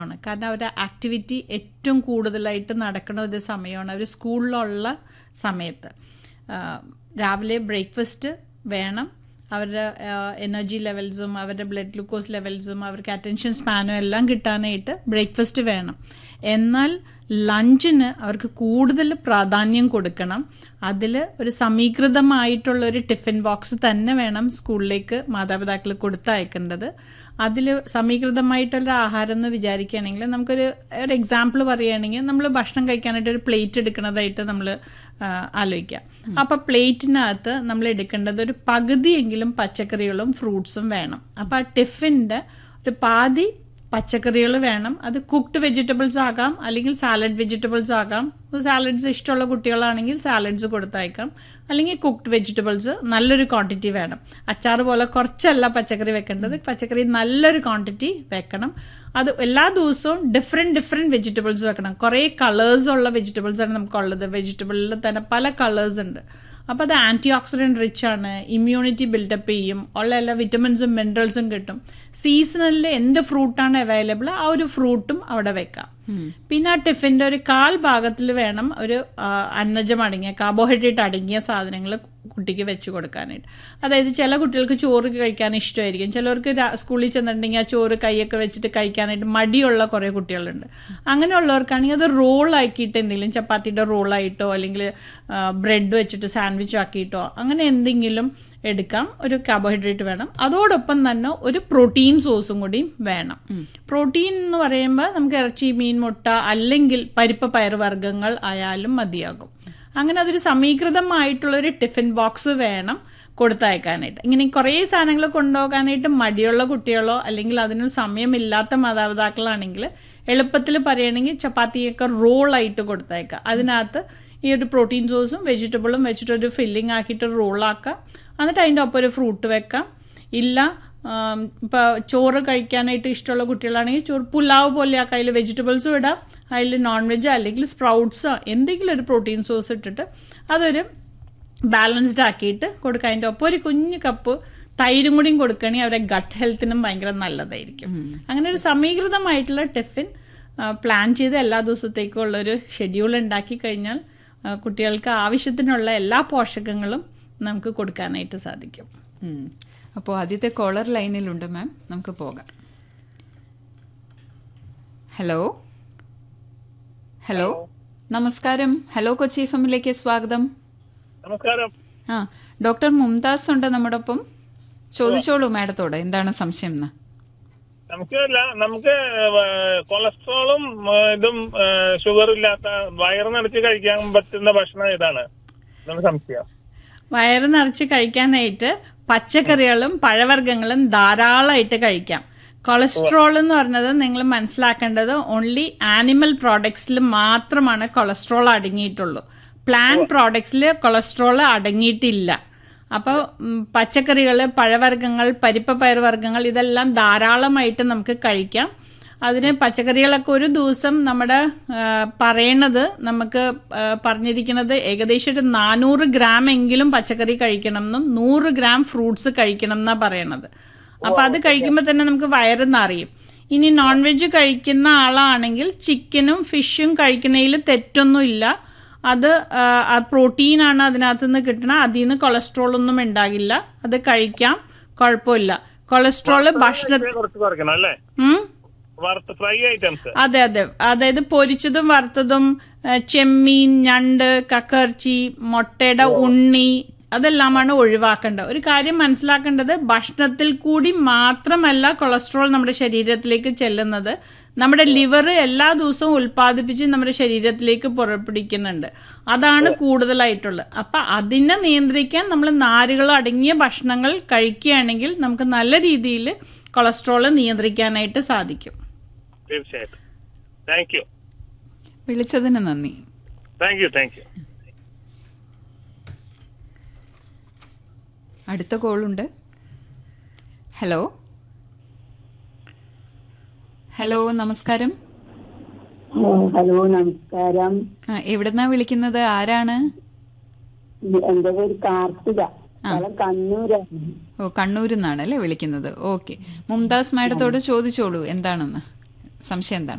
ആണ് കാരണം അവരുടെ ആക്ടിവിറ്റി ഏറ്റവും കൂടുതലായിട്ട് നടക്കുന്ന ഒരു സമയമാണ് അവർ സ്കൂളിലുള്ള സമയത്ത് ആ, രാവിലെ ബ്രേക്ക്ഫാസ്റ്റ് വേണം അവരുടെ എനർജി ലെവൽസും അവരുടെ ബ്ലഡ് ഗ്ലൂക്കോസ് ലെവൽസും അവർക്ക് അറ്റൻഷൻ സ്പാനും എല്ലാം കിട്ടാനായിട്ട് ബ്രേക്ക്ഫാസ്റ്റ് വേണം എന്നാൽ ലഞ്ചിന് അവർക്ക് കൂടുതൽ പ്രാധാന്യം കൊടുക്കണം അതിൽ ഒരു സമീകൃതമായിട്ടുള്ള ഒരു ടിഫിൻ ബോക്സ് തന്നെ വേണം സ്കൂളിലേക്ക് മാതാപിതാക്കൾ കൊടുത്തയക്കേണ്ടത് അതിൽ സമീകൃതമായിട്ടുള്ള ആഹാരം എന്ന് വിചാരിക്കുകയാണെങ്കിൽ നമുക്കൊരു ഒരു എക്സാമ്പിൾ പറയുകയാണെങ്കിൽ നമ്മൾ ഭക്ഷണം കഴിക്കാനായിട്ട് ഒരു പ്ലേറ്റ് എടുക്കുന്നതായിട്ട് നമ്മൾ ആലോചിക്കാം അപ്പോൾ പ്ലേറ്റിനകത്ത് നമ്മൾ എടുക്കേണ്ടത് ഒരു പകുതിയെങ്കിലും പച്ചക്കറികളും ഫ്രൂട്ട്സും വേണം അപ്പോൾ ആ ടിഫിൻ്റെ ഒരു പാതി പച്ചക്കറികൾ വേണം അത് കുക്ക്ഡ് വെജിറ്റബിൾസ് ആകാം അല്ലെങ്കിൽ സാലഡ് വെജിറ്റബിൾസ് ആകാം സാലഡ്സ് ഇഷ്ടമുള്ള കുട്ടികളാണെങ്കിൽ സാലഡ്സ് കൊടുത്തയക്കാം അല്ലെങ്കിൽ കുക്ക്ഡ് വെജിറ്റബിൾസ് നല്ലൊരു ക്വാണ്ടിറ്റി വേണം അച്ചാർ പോലെ കുറച്ചല്ല പച്ചക്കറി വെക്കേണ്ടത് പച്ചക്കറി നല്ലൊരു ക്വാണ്ടിറ്റി വെക്കണം അത് എല്ലാ ദിവസവും ഡിഫറെൻറ്റ് ഡിഫറെൻറ്റ് വെജിറ്റബിൾസ് വെക്കണം കുറേ കളേഴ്സ് ഉള്ള വെജിറ്റബിൾസ് ആണ് നമുക്കുള്ളത് വെജിറ്റബിളിൽ തന്നെ പല കളേഴ്സ് ഉണ്ട് അപ്പോൾ അത് ആൻറ്റി ഓക്സിഡൻറ്റ് റിച്ച് ആണ് ഇമ്മ്യൂണിറ്റി ബിൽഡപ്പ് ചെയ്യും ഉള്ള എല്ലാ വിറ്റമിൻസും മിനറൽസും കിട്ടും സീസണലിൽ എന്ത് ഫ്രൂട്ടാണ് അവൈലബിൾ ആ ഒരു ഫ്രൂട്ടും അവിടെ വെക്കാം പിന്നെ ആ ടിഫിൻ്റെ ഒരു കാൽ ഭാഗത്തിൽ വേണം ഒരു ആ, അന്നജം അടങ്ങിയ കാർബോഹൈഡ്രേറ്റ് അടങ്ങിയ സാധനങ്ങൾ കുട്ടിക്ക് വെച്ച് കൊടുക്കാനായിട്ട് അതായത് ചില കുട്ടികൾക്ക് ചോറ് കഴിക്കാൻ ഇഷ്ടമായിരിക്കും ചിലർക്ക് രാ- സ്കൂളിൽ ചെന്നിട്ടുണ്ടെങ്കിൽ ആ ചോറ് കൈയൊക്കെ വെച്ചിട്ട് കഴിക്കാനായിട്ട് മടിയുള്ള കുറേ കുട്ടികളുണ്ട് അങ്ങനെയുള്ളവർക്കാണെങ്കിൽ അത് റോളാക്കിയിട്ട് എന്തെങ്കിലും ചപ്പാത്തിയുടെ റോളായിട്ടോ അല്ലെങ്കിൽ ബ്രെഡ് വെച്ചിട്ട് സാൻഡ്വിച്ച് ആക്കിയിട്ടോ അങ്ങനെ എന്തെങ്കിലും എടുക്കാം ഒരു കാർബോഹൈഡ്രേറ്റ് വേണം അതോടൊപ്പം തന്നെ ഒരു പ്രോട്ടീൻ സോഴ്സും കൂടി വേണം പ്രോട്ടീൻ എന്ന് പറയുമ്പോൾ നമുക്ക് ഇറച്ചി മീൻ മുട്ട അല്ലെങ്കിൽ പരിപ്പ് പയറുവർഗ്ഗങ്ങൾ ആയാലും മതിയാകും അങ്ങനെ അതൊരു സമീകൃതമായിട്ടുള്ളൊരു ടിഫിൻ ബോക്സ് വേണം കൊടുത്തയക്കാനായിട്ട് ഇങ്ങനെ കുറേ സാധനങ്ങൾ കൊണ്ടുപോകാനായിട്ട് മടിയുള്ള കുട്ടികളോ അല്ലെങ്കിൽ അതിന് സമയമില്ലാത്ത മാതാപിതാക്കളാണെങ്കിൽ എളുപ്പത്തിൽ പറയുകയാണെങ്കിൽ ചപ്പാത്തിയൊക്കെ റോളായിട്ട് കൊടുത്തയക്കാം അതിനകത്ത് ഈ ഒരു പ്രോട്ടീൻ സോഴ്സും വെജിറ്റബിളും വെച്ചിട്ട് ഒരു ഫില്ലിംഗ് ആക്കിയിട്ട് റോളാക്കാം എന്നിട്ട് അതിൻ്റെ ഒപ്പം ഒരു ഫ്രൂട്ട് വെക്കാം ഇല്ല ഇപ്പോൾ ചോറ് കഴിക്കാനായിട്ട് ഇഷ്ടമുള്ള കുട്ടികളാണെങ്കിൽ ചോറ് പുലാവ് പോലെ ആക്കാം അതിൽ വെജിറ്റബിൾസും ഇടാം അതിൽ നോൺ വെജ് അല്ലെങ്കിൽ സ്പ്രൗട്ട്സോ എന്തെങ്കിലും ഒരു പ്രോട്ടീൻ സോഴ്സ് ഇട്ടിട്ട് അതൊരു ബാലൻസ്ഡ് ആക്കിയിട്ട് കൊടുക്കുക അതിൻ്റെ ഒപ്പം ഒരു കുഞ്ഞു കപ്പ് തൈരും കൂടിയും കൊടുക്കുകയാണെങ്കിൽ അവരുടെ ഗട്ട് ഹെൽത്തിനും ഭയങ്കര നല്ലതായിരിക്കും അങ്ങനെ ഒരു സമീകൃതമായിട്ടുള്ള ടിഫിൻ പ്ലാൻ ചെയ്ത് എല്ലാ ദിവസത്തേക്കും ഉള്ളൊരു ഷെഡ്യൂൾ ഉണ്ടാക്കി കഴിഞ്ഞാൽ ആ, കുട്ടികൾക്ക് ആവശ്യത്തിനുള്ള എല്ലാ പോഷകങ്ങളും നമുക്ക് കൊടുക്കാനായിട്ട് സാധിക്കും അപ്പോൾ ആദ്യത്തെ കോളർ ലൈനിലുണ്ട് മാം നമുക്ക് പോകാം ഹലോ ഹലോ നമസ്കാരം ഹലോ കൊച്ചി എഫമിലേക്ക് സ്വാഗതം നമസ്കാരം ആ ഡോക്ടർ മുംതാസ് ഉണ്ട് നമ്മുടെ ഒപ്പം ചോദിച്ചോളൂ മാഡത്തോട് എന്താണ് സംശയം എന്ന് നമുക്ക് ല- നമുക്ക് ഏഹ്, കൊളസ്ട്രോളും ഏഹ്, ഇതും ഏഹ്, ഷുഗർ ഇല്ലാത്ത വയറ് നിറച്ച് കഴിക്കാൻ പറ്റുന്ന ഭക്ഷണം ഏതാണ് എന്നാണ് സംശയം വയറ് നിറച്ച് കഴിക്കാനായിട്ട് പച്ചക്കറികളും പഴവർഗ്ഗങ്ങളും ധാരാളമായിട്ട് കഴിക്കാം കൊളസ്ട്രോൾ എന്ന് പറഞ്ഞത് നിങ്ങൾ മനസ്സിലാക്കേണ്ടത് ഓൺലി ആനിമൽ പ്രോഡക്ട്സിൽ മാത്രമാണ് കൊളസ്ട്രോൾ അടങ്ങിയിട്ടുള്ളൂ പ്ലാൻ പ്രോഡക്ട്സിൽ കൊളസ്ട്രോൾ അടങ്ങിയിട്ടില്ല അപ്പോൾ പച്ചക്കറികൾ പഴവർഗ്ഗങ്ങൾ പരിപ്പ് പയറുവർഗ്ഗങ്ങൾ ഇതെല്ലാം ധാരാളമായിട്ട് നമുക്ക് കഴിക്കാം അതിന് പച്ചക്കറികളൊക്കെ ഒരു ദിവസം നമ്മുടെ ആ, പറയണത് നമുക്ക് ആ, പറഞ്ഞിരിക്കുന്നത് ഏകദേശം ഒരു നാനൂറ് ഗ്രാം എങ്കിലും പച്ചക്കറി കഴിക്കണം എന്നും നൂറ് ഗ്രാം ഫ്രൂട്ട്സ് കഴിക്കണം എന്നാണ് പറയണത് അപ്പോൾ അത് കഴിക്കുമ്പോൾ തന്നെ നമുക്ക് വയറ് നിറയും ഇനി നോൺ വെജ് കഴിക്കുന്ന ആളാണെങ്കിൽ ചിക്കനും ഫിഷും കഴിക്കുന്നതിൽ തെറ്റൊന്നുമില്ല അത് ആ, ആ പ്രോട്ടീനാണ് അതിനകത്ത് നിന്ന് കിട്ടണ അതിൽ നിന്ന് കൊളസ്ട്രോൾ ഒന്നും ഉണ്ടാകില്ല അത് കഴിക്കാം കുഴപ്പമില്ല കൊളസ്ട്രോൾ ഭക്ഷണ കുറച്ച് കുറയ്ക്കണം അല്ലേ ഉം? വറുത്ത് ഫ്രൈ ഐറ്റംസ് അതെ അതെ അതായത് പൊരിച്ചതും വറുത്തതും ആ, ചെമ്മീൻ ഞണ്ട് കക്കർച്ചി മുട്ടയുടെ ഉണ്ണി അതെല്ലാമാണ് ഒഴിവാക്കേണ്ടത് ഒരു കാര്യം മനസ്സിലാക്കേണ്ടത് ഭക്ഷണത്തിൽ കൂടി മാത്രമല്ല കൊളസ്ട്രോൾ നമ്മുടെ ശരീരത്തിലേക്ക് ചെല്ലുന്നത് നമ്മുടെ ലിവർ എല്ലാ ദിവസവും ഉൽപ്പാദിപ്പിച്ച് നമ്മുടെ ശരീരത്തിലേക്ക് പുറപ്പെടുവിക്കുന്നുണ്ട് അതാണ് കൂടുതലായിട്ടുള്ളത് അപ്പം അതിനെ നിയന്ത്രിക്കാൻ നമ്മൾ നാരുകൾ അടങ്ങിയ ഭക്ഷണങ്ങൾ കഴിക്കുകയാണെങ്കിൽ നമുക്ക് നല്ല രീതിയിൽ കൊളസ്ട്രോൾ നിയന്ത്രിക്കാനായിട്ട് സാധിക്കും തീർച്ചയായിട്ടും താങ്ക് യു വിളിച്ചതിന് നന്ദി താങ്ക് യു താങ്ക് യു അടുത്ത കോളുണ്ട് ഹലോ ഹലോ നമസ്കാരം ഓ, ഹലോ നമസ്കാരം ആ എവിടുന്നാ വിളിക്കുന്നത് ആരാണ് എന്റെ പേര് കാർത്തിക സ്ഥലം കണ്ണൂരാണ് ഓ കണ്ണൂരിൽ നിന്നാണ് അല്ലേ വിളിക്കുന്നത് ഓക്കെ മുംതാസ് മാഡത്തോട് ചോദിച്ചോളൂ എന്താണെന്ന് സംശയം എന്താണ്